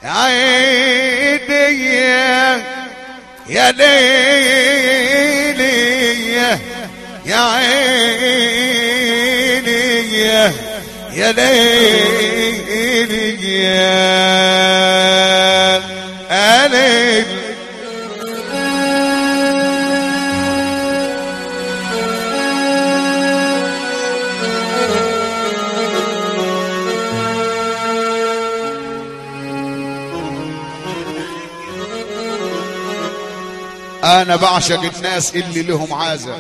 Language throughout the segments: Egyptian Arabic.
يا عيني يا ليلي يا عيني يا ليلي يا ليلي انا بعشق الناس اللي لهم عازة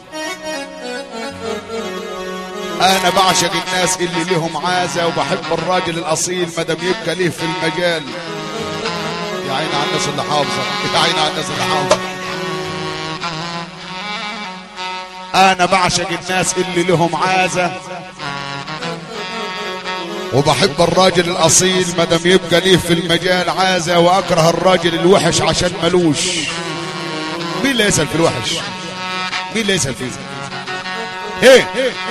انا بعشق الناس اللي لهم عازة وبحب الراجل الاصيل مادام يبقى ليه في المجال يا عيني على الناس اللي حافظة يا عيني على الناس اللي حافظة انا بعشق الناس اللي لهم عازة وبحب الراجل الاصيل مادام يبقى ليه في المجال عازة واكره الراجل الوحش عشان ملوش مين اللي يسأل في الوحش مين اللي يسأل فيه ايه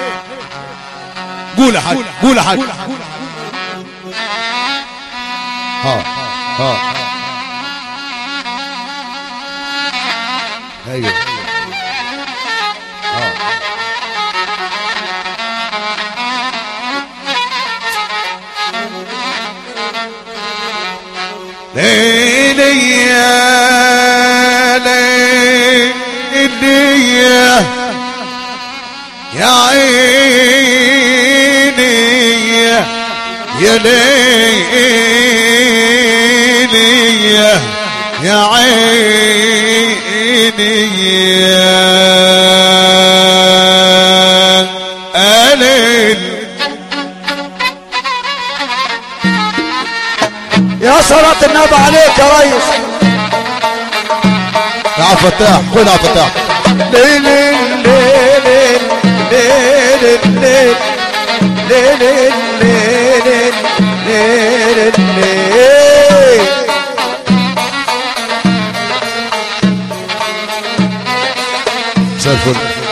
قول يا حاج قول يا حاج ها ها ايوه ها. ليلي يا ليلي يا عيني يا ليلي يا عيني يا ليل يا صلاة النبي عليك يا ريس يا عبد الفتاح خد يا عبد الفتاح ليل ليل ليل ليل ليل ليل ليل ليل مساء الفل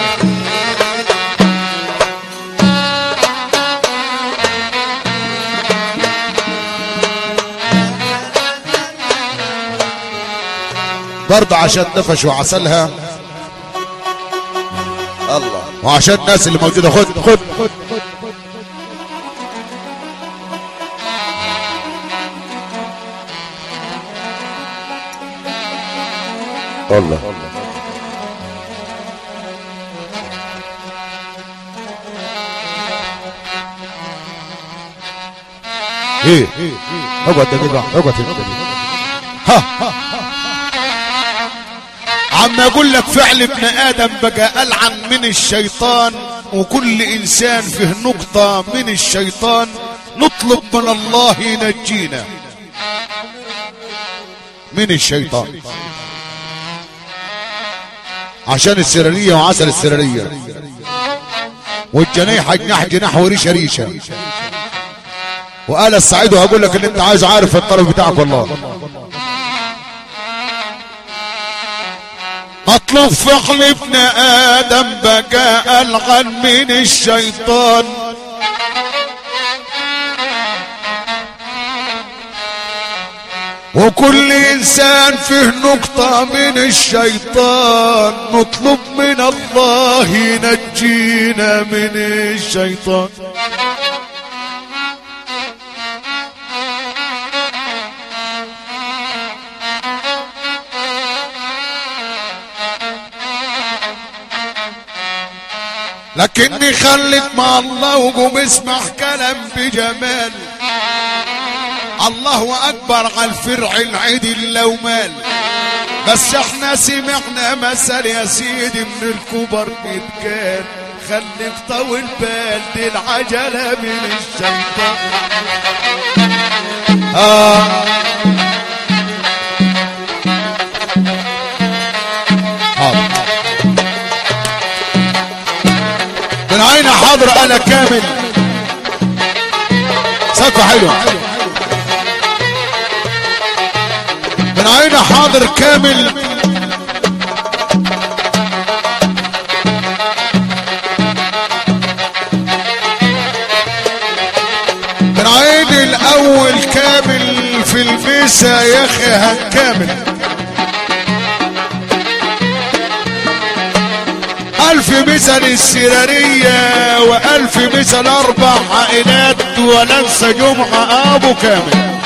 برضه عشان نفش وعسلها الله وعشان الناس اللي موجوده خد خد الله ايه اقعد دقيقه اقعد ها عم اقول لك فعل ابن ادم بقى العن من الشيطان وكل انسان فيه نقطه من الشيطان نطلب من الله ينجينا من الشيطان عشان السرريه وعسل السرريه والجنيح جناح جناح وريشه ريشه وقال السعيد وهقول لك اللي انت عايز عارف الطلب بتاعك والله مطلوب فعل ابن ادم بقى الغن من الشيطان وكل انسان فيه نقطة من الشيطان نطلب من الله ينجينا من الشيطان لكني خليك مع الله وقوم اسمع كلام بجمال الله اكبر على الفرع العدل لو مال بس احنا سمعنا مثل يا سيدي من الكبر بيتكال خليك طول بال دي العجلة من الشيطان آه. حاضر من عين حاضر انا كامل سقفة حلوة من عين حاضر كامل من عين الاول كامل في ألف المسا يا أخي هنكمل ألف مثل السرارية وألف مثل أربع عائلات ولا انسى جمعة أبو كامل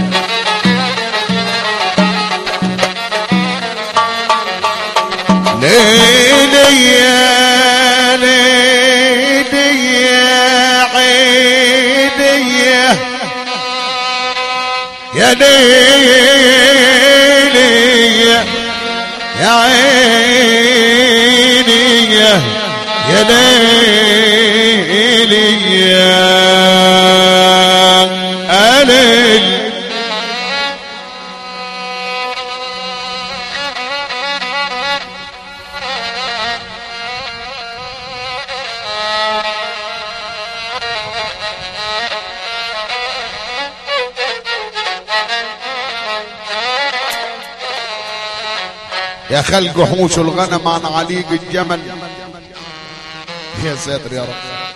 ليلي يا ليلي يا عيني يا ليلي يا عيني يا ليلي يا ليل يا خلق وحوش الغنم عن عليق الجمل يا ساتر يا رب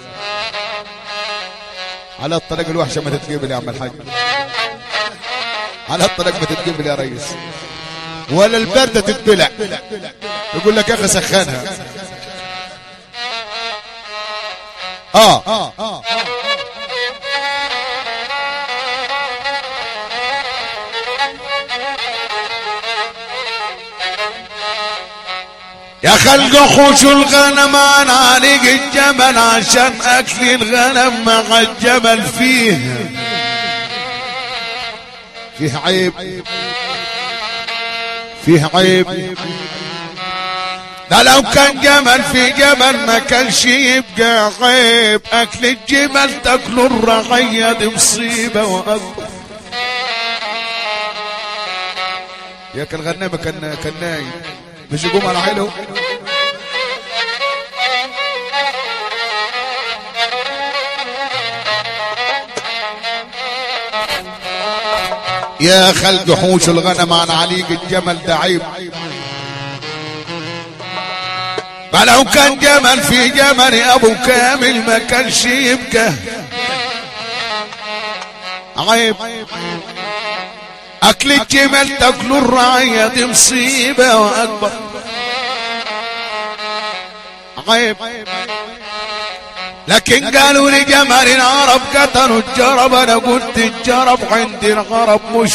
على الطريق الوحشة ما تتقبل يا عم الحاج على الطريق ما تتقبل يا ريس ولا البردة تتبلع يقول لك يا اخي سخنها اه اه اه يا خلق خوش الغنم انا عليق الجمل عشان اكل الغنم مع الجمل فيه فيه عيب فيه عيب ده لو كان جمل في جمل ما كانش يبقى عيب اكل الجمل تاكله الرعية دي مصيبة واكبر يا كان غنامة كان كان نايم مش يقوم على حيله يا خلق حوش الغنم عن عليق الجمل ده عيب فلو كان جمل في جمل ابو كامل ما كانش يبكى عيب اكل الجمل تاكلوا الرعية دي مصيبة واكبر عيب لكن قالوا لي جمل العرب قتلوا الجرب انا قلت الجرب عندي الغرب مش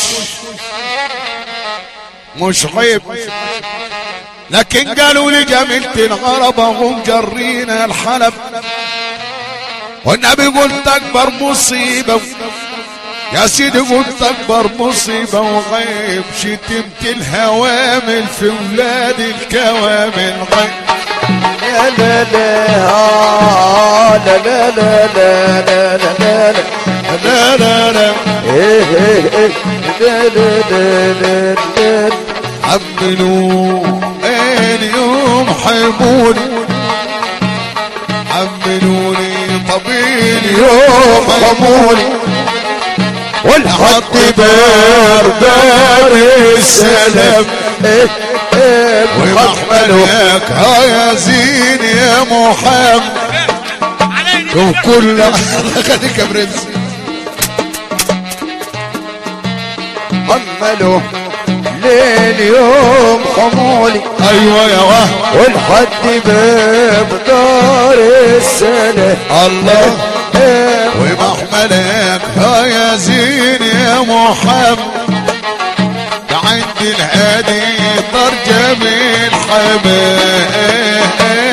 مش عيب لكن قالوا لي جملة العرب هم جرينا الحلب والنبي قلت اكبر مصيبة يا سيدي قلت اكبر مصيبة وغيب شتمت الهوامل في ولاد الكوامل غيب يا لا لا آه، لا لا لا لا لا لا لا لا لا لا إيه إيه إيه لا لا لا لا لا حملوا اليوم حيبوني حملوني طبيل يوم حموني والحط بار بار السلام إيه إيه محمله ومحملك ها يا زين يا محمد وكل خليك يا برنس محمله ليل يوم حمولي ايوه يا وهم والحد باب دار السنة الله إيه ومحملك ها يا زين يا محمد ده عند الهادي ترجم الحباب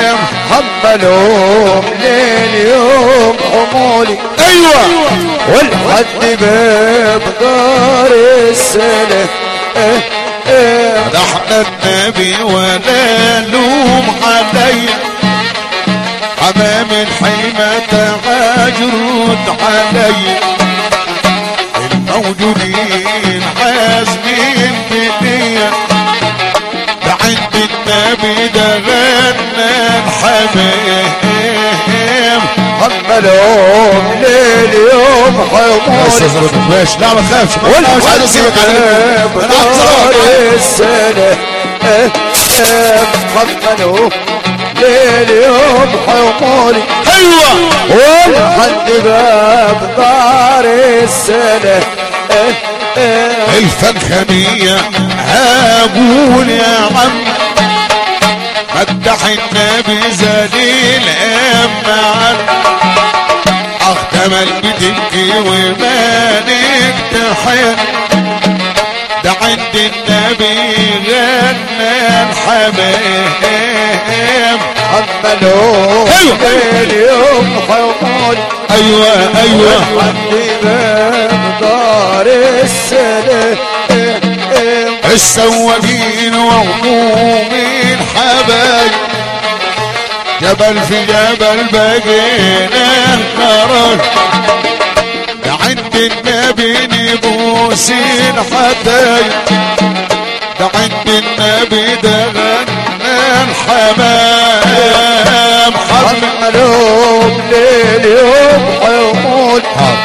حملهم ليل يوم حمولي ايوه والحد باب دار السنة إيه إيه ده احنا النبي ولا لوم علي حمام الحيمة تعجرد علي الموجودين عازمين بدية ده عند النبي ده غنى الحمام حملهم ليل يوم حمولي ماشي لا ما تخافش انا مش عايز اسيبك على والحد انا دار هحذرك السنة إيه إيه حملهم ليل يوم حمولي ايوه والحد باب دار السنة إيه إيه إيه الفخمية هقول يا عم مدح النبي زليل اما عم اختمل بتبكي ومالك تحن ده عند النبي غنى الحمام حملوا أيوة. اليوم حمول ايوه ايوه ودي باب دار السلام إيه إيه السواقين وعموم الحبايب جبل في جبل بقينا نرى ده عند النبي نبوس الحبايب ده عند النبي ده غنى الحمام حرم حملوا اليوم حمول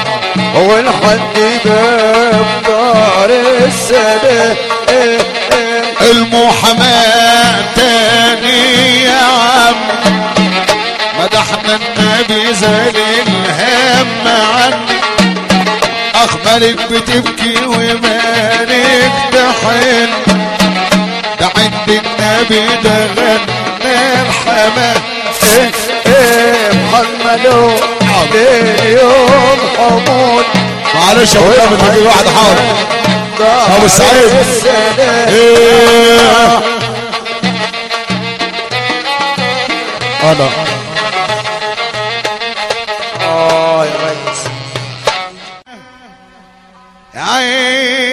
والحد باب دار السلام إيه إيه المحاماة تاني يا عم مدحنا النبي زال الهم عني اخبارك بتبكي ومالك تحن ده عند النبي ده غنى الحمام إيه إيه حملوا اليوم حمول معلش يا ابويا من تجي واحد حاضر دار أبو سعيد. السلام ايه انا